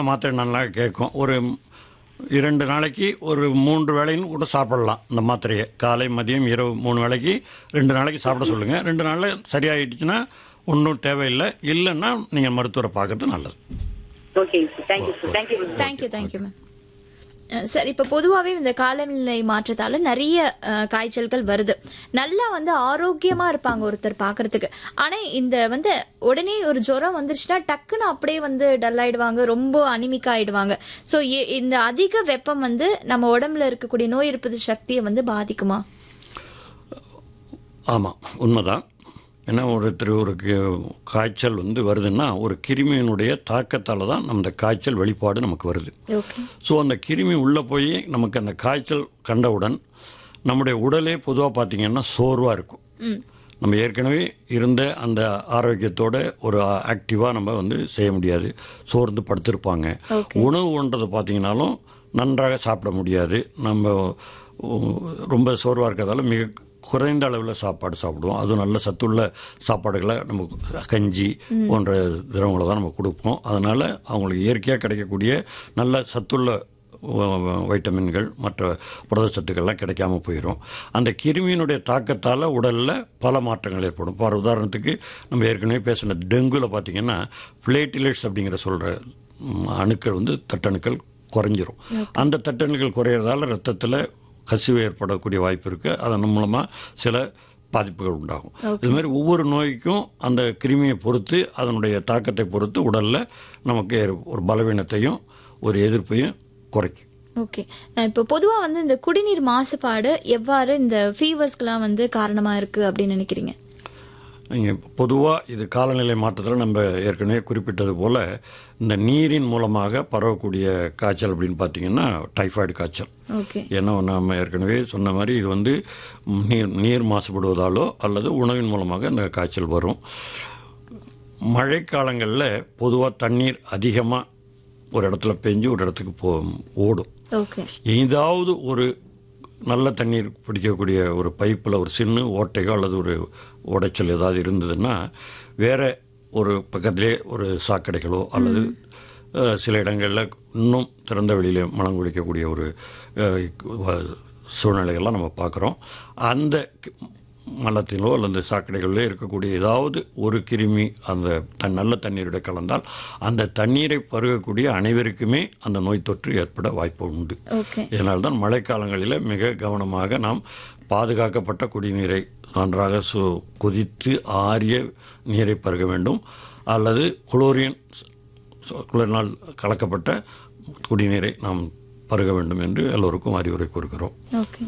மாத்திரை நல்லா கேட்கும் ஒரு இரண்டு நாளைக்கு ஒரு மூன்று வேளைன்னு கூட சாப்பிடலாம் இந்த மாத்திரையை காலை மதியம் இரவு மூணு வேளைக்கு ரெண்டு நாளைக்கு சாப்பிட சொல்லுங்கள் ரெண்டு நாளில் சரியாயிடுச்சுன்னா ஒன்றும் தேவையில்லை இல்லைன்னா நீங்கள் மருத்துவரை பார்க்கறது நல்லது ஓகேங்க sir thank you sir thank you thank you thank you ma'am sir இப்ப பொதுவாவே இந்த காலநிலை மாற்றத்தால நிறைய அஹ், காய்ச்சல்கள் வருது நல்லா வந்து ஆரோக்கியமா இருப்பாங்க ஒருத்தர் பாக்குறதுக்கு ஆனா இந்த வந்து உடனே ஒரு ஜுரம் வந்துருச்சுன்னா டக்குன்னு அப்படியே வந்து டல் ஆயிடுவாங்க ரொம்ப அனிமிக் ஆயிடுவாங்க சோ இந்த அதிக வெப்பம் வந்து நம்ம உடம்புல இருக்கக்கூடிய நோய் எதிர்ப்பு சக்தியை வந்து பாதிக்குமா ஆமாம் உண்மைதான் ஏன்னா ஒருத்தர் ஒரு கி- காய்ச்சல் வந்து வருதுன்னா ஒரு கிருமியினுடைய தாக்கத்தால் தான் நம்ம காய்ச்சல் வெளிப்பாடு நமக்கு வருது ஓகே ஸோ அந்த கிருமி உள்ளே போய் நமக்கு அந்த காய்ச்சல் கண்டவுடன் நம்முடைய உடலே பொதுவாக பார்த்தீங்கன்னா சோர்வாக இருக்கும் ம் நம்ம ஏற்கனவே இருந்த அந்த ஆரோக்கியத்தோட ஒரு ஆக்டிவாக நம்ம வந்து செய்ய முடியாது சோர்ந்து படுத்திருப்பாங்க Okay. உணவு உண்றது பார்த்தீங்கன்னாலும் நன்றாக சாப்பிட முடியாது நம்ம உ, ரொம்ப சோர்வாக இருக்கிறதால மிக குறைந்த அளவில் சாப்பாடு சாப்பிடுவோம் அதுவும் நல்ல சத்துள்ள சாப்பாடுகளை நம்ம கஞ்சி போன்ற திரவங்களை தான் நம்ம கொடுப்போம் அதனால் அவங்களுக்கு இயற்கையாக கிடைக்கக்கூடிய நல்ல சத்துள்ள வ- வைட்டமின்கள் மற்ற புரதச்சத்துக்கள்லாம் கிடைக்காம போயிடும் அந்த கிருமியினுடைய தாக்கத்தால் உடலில் பல மாற்றங்கள் ஏற்படும் இப்போ உதாரணத்துக்கு நம்ம ஏற்கனவே பேசின டெங்குல பார்த்தீங்கன்னா பிளேட்டிலெட்ஸ் அப்படிங்கிற சொல்கிற அணுக்கள் வந்து தட்டணுக்கள் குறைஞ்சிரும் அந்த தட்டணுக்கள் குறையிறதால ரத்தத்தில் கசிவு ஏற்படக்கூடிய வாய்ப்பு இருக்குது அதன் மூலமாக சில பாதிப்புகள் உண்டாகும் இது மாதிரி ஒவ்வொரு நோய்க்கும் அந்த கிருமியை பொறுத்து அதனுடைய தாக்கத்தை பொறுத்து உடலில் நமக்கு ஒரு பலவீனத்தையும் ஒரு எதிர்ப்பையும் குறைக்கும் ஓகே இப்போ பொதுவா வந்து இந்த குடிநீர் மாசுபாடு எவ்வாறு இந்த ஃபீவர்ஸ்க்கெல்லாம் வந்து காரணமா இருக்கு அப்படின்னு நினைக்கிறீங்க நீங்கள் பொதுவாக இது காலநிலை மாற்றத்தில் நம்ம ஏற்கனவே குறிப்பிட்டது போல் இந்த நீரின் மூலமாக பரவக்கூடிய காய்ச்சல் அப்படின்னு பார்த்தீங்கன்னா டைஃபாய்டு காய்ச்சல் ஓகே ஏன்னா நம்ம ஏற்கனவே சொன்ன மாதிரி இது வந்து நீர் நீர் மாசுபடுவதாலோ அல்லது உணவின் மூலமாக இந்த காய்ச்சல் வரும் மழைக்காலங்களில் பொதுவாக தண்ணீர் அதிகமாக ஒரு இடத்துல பெஞ்சு ஒரு இடத்துக்கு போ ஓடும் ஓகே ஏதாவது ஒரு நல்ல தண்ணீர் பிடிக்கக்கூடிய ஒரு பைப்பில் ஒரு சின்ன ஓட்டையோ அல்லது ஒரு உடைச்சல் ஏதாவது இருந்ததுன்னா வேற ஒரு பக்கத்திலே ஒரு சாக்கடைகளோ அல்லது அஹ், சில இடங்களில் இன்னும் திறந்த வெளியில மலம் குடிக்கக்கூடிய ஒரு அஹ், வ- சூழ்நிலைகள்லாம் நம்ம பார்க்குறோம் அந்த கி- மலத்திலோ அல்லது சாக்கடைகளிலோ இருக்கக்கூடிய ஏதாவது ஒரு கிருமி அந்த தன் நல்ல தண்ணீரோட கலந்தால் அந்த தண்ணீரை பருகக்கூடிய அனைவருக்குமே அந்த நோய் தொற்று ஏற்பட வாய்ப்பு உண்டு ஓகே இதனால்தான் மழைக்காலங்களில் மிக கவனமாக நாம் பாதுகாக்கப்பட்ட குடிநீரை நன்றாக சு கொதித்து ஆறிய நீரை பருக வேண்டும் அல்லது குளோரின் ச- குளோரினால் கலக்கப்பட்ட குடிநீரை நாம் பருக வேண்டும் என்று எல்லோருக்கும் அறிவுரை கூறுகிறோம் ஓகே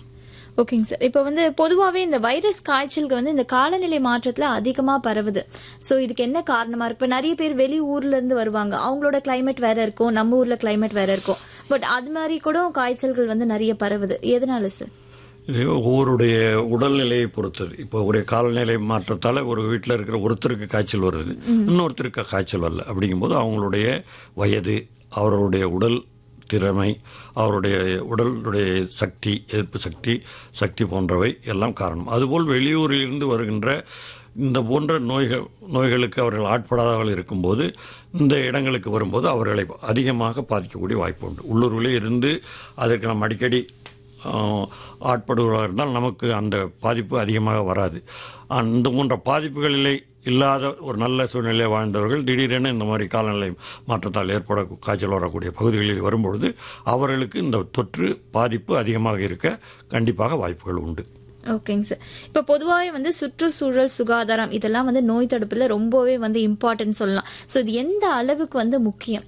ஓகேங்க சார் இப்போ வந்து பொதுவாகவே இந்த வைரஸ் காய்ச்சலுக்கு வந்து இந்த காலநிலை மாற்றத்துல அதிகமா பரவுது ஸோ இதுக்கு என்ன காரணமா இருக்கு இப்போ நிறைய பேர் வெளி ஊர்ல இருந்து வருவாங்க அவங்களோட climate வேற இருக்கும் நம்ம ஊர்ல climate வேற இருக்கும் பட் அது மாதிரி கூட காய்ச்சல்கள் வந்து நிறைய பரவுது எதனால சார் இது ஒவ்வொருடைய உடல்நிலையை பொறுத்தது இப்போ ஒரு காலநிலை மாற்றத்தால் ஒரு வீட்டில் இருக்கிற ஒருத்தருக்கு காய்ச்சல் வருது இன்னொருத்தருக்கு காய்ச்சல் வரல அப்படிங்கும்போது அவங்களுடைய வயது அவர்களுடைய உடல் திறமை அவருடைய உடலுடைய சக்தி எதிர்ப்பு சக்தி சக்தி போன்றவை எல்லாம் காரணம் அதுபோல் வெளியூரிலிருந்து வருகின்ற இந்த போன்ற நோய்கள் நோய்களுக்கு அவர்கள் ஆட்படாதவர்கள் இருக்கும்போது இந்த இடங்களுக்கு வரும்போது அவர்களை அதிகமாக பாதிக்கக்கூடிய வாய்ப்பு உண்டு உள்ளூரிலே இருந்து அதற்கு நம்ம அடிக்கடி ஆஹ், ஆட்படுவதாக இருந்தால் நமக்கு அந்த பாதிப்பு அதிகமாக வராது அந்த போன்ற பாதிப்புகளிலே இல்லாத ஒரு நல்ல சூழ்நிலை வாழ்ந்தவர்கள் திடீரென இந்த மாதிரி காலநிலை மாற்றத்தால் ஏற்பட காய்ச்சல் வரக்கூடிய பகுதிகளில் வரும்பொழுது அவர்களுக்கு இந்த தொற்று பாதிப்பு அதிகமாக இருக்க கண்டிப்பாக வாய்ப்புகள் உண்டு ஓகேங்க சார் இப்போ பொதுவாகவே வந்து சுற்றுச்சூழல் சுகாதாரம் இதெல்லாம் வந்து நோய் தடுப்புல ரொம்பவே வந்து இம்பார்ட்டன்ட் சொல்லலாம் ஸோ இது எந்த அளவுக்கு வந்து முக்கியம்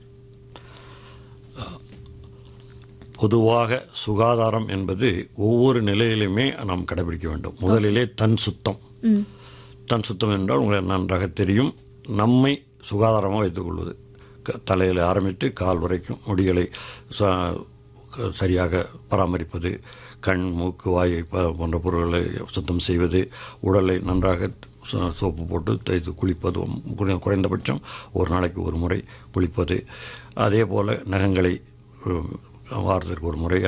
பொதுவாக சுகாதாரம் என்பது ஒவ்வொரு நிலையிலுமே நாம் கடைபிடிக்க வேண்டும் முதலிலே தன் சுத்தம் ம் தன் சுத்தம் என்றால் உங்களுக்கு நன்றாக தெரியும் நம்மை சுகாதாரமாக வைத்துக்கொள்வது க- தலையில் ஆரம்பித்து கால் வரைக்கும் முடிகளை ச- க- சரியாக பராமரிப்பது கண் மூக்கு வாய் ப- போன்ற பொருட்களை சுத்தம் செய்வது உடலை நன்றாக சோ- சோப்பு போட்டு தேய்த்து குளிப்பது குறை- குறைந்தபட்சம் ஒரு நாளைக்கு ஒரு முறை குளிப்பது அதே போல் நகங்களை உம், வாரத்திற்கு ஒரு முறை